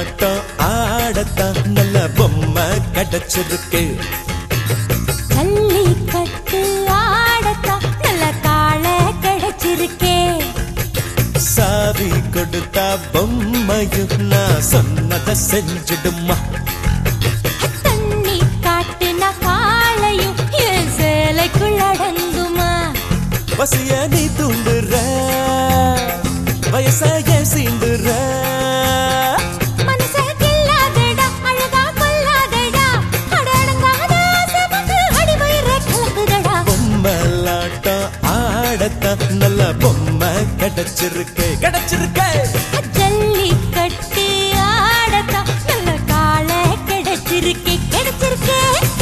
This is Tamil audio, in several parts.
பொம்மலாட்டம் ஆடத்தான் நல்ல பொம்மை கிடைச்சிருக்கு ஜல்லிக்கட்டு ஆடத்தான் நல்ல காளை கிடைச்சிருக்கே சாவி கொடுத்தா பொம்மையும் நான் சொன்னதை செஞ்சிடுமா தண்ணி காட்டுன காளையும் என் சேலைக்குள் அடங்குமா பசிய நீ தூண்டுற வயசாய சீண்டுற மனச கில்லாதடா அழகா கொல்லாதடா அடடங்காத ஆசைப்பட்டு அடிவயிற கலக்குதடா பொம்மலாட்டம் ஆடத்தான் நல்ல பொம்மை கிடைச்சிருக்கு கிடைச்சிருக்கு ஜல்லிக்கட்டு ஆடத்தான் நல்ல காளை கிடைச்சிருக்கே கிடைச்சிருக்கே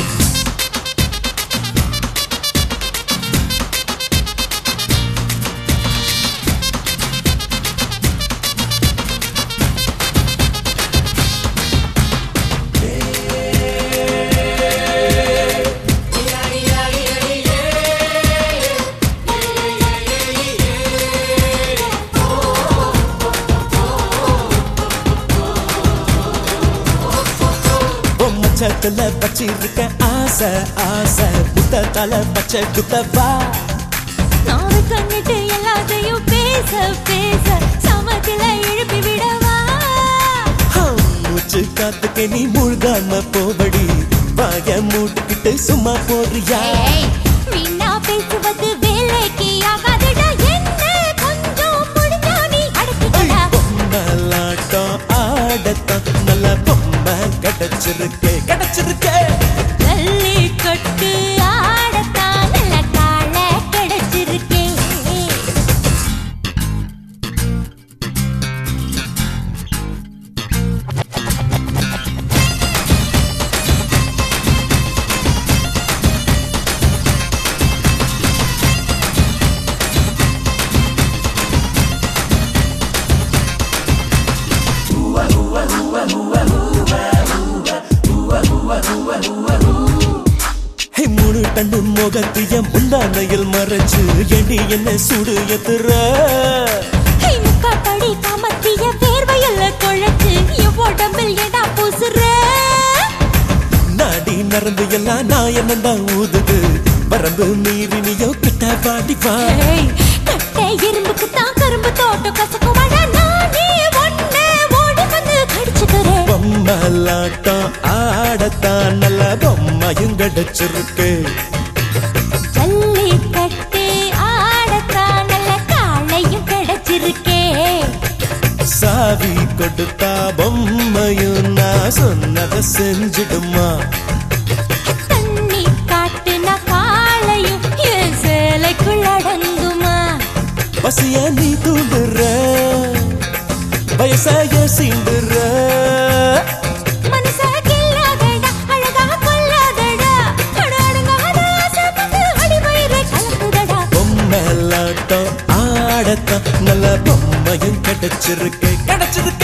பொம்மச்சத்துல வச்சிருக்க ஆசை ஆசை புத்தத்தால பச்சை குத்தவா நாவு கண்ணிட்டு எல்லாத்தையும் பேச பேச சமத்துல எழுப்பி விடவா ஹம், மூச்சு காத்துக்கு நீ மூழ்காம போபடி வாய மூட்டுக்கிட்டு சும்மா போறியா ஏய், வீணா பேசுவது வேலைக்கு ஆகாதுடா என்ன கொஞ்சம் முடிஞ்சா நீ அடக்கிக்கடா பொம்மலாட்டம் ஆடத்தான் நல்ல பொம்மை கிடைச்சிருக்கு கிடைச்சிருக்கு ஜல்லிக்கட்டு ஆடத்தான் நல்ல காளை கிடைச்சிருக்கே ஹே, மூணு டன்னு முகத்திய முந்தானையில் மறைச்சு எடி என்ன சுடு எத்துற ஹே, முக்காப்படி காமத்திய வேர்வையல்ல குழைச்சு என் உடம்பில் ஏடா பூசுற நாடி நரம்பு எல்லாம் நான் என்னதான் ஊதுது வரம்பு மீறி நீயோ கிட்ட பாடி வா ஏய், கட்டை எறும்புக்கு தான் கரும்பு தோட்டம் கசக்குவாடா நானே ஒண்ணே ஓடி வந்து கடிச்சுக்கிறேன் பொம்மலாட்டம் ஆடத்தான் நல்ல பொம்மையும் கிடைச்சிருக்கு ஜல்லிக்கட்டு ஆடத்தான் நல்ல காளையும் கிடைச்சிருக்கே சாவி கொடுத்தா பொம்மையும் நான் சொன்னதை செஞ்சிடுமா தண்ணி காட்டுன காளையும் என் சேலைக்குள் அடங்குமா பசிய நீ தூண்டுற வயசாய சீண்டுற மனச கில்லாதடா அழகா கொல்லாதடா அடடங்காத ஆசைப்பட்டு அடிவயிறை கலக்குதடா பொம்மலாட்டம் ஆடத்தான் நல்ல பொம்மையும் கிடைச்சிருக்கு கிடைச்சிருக்கு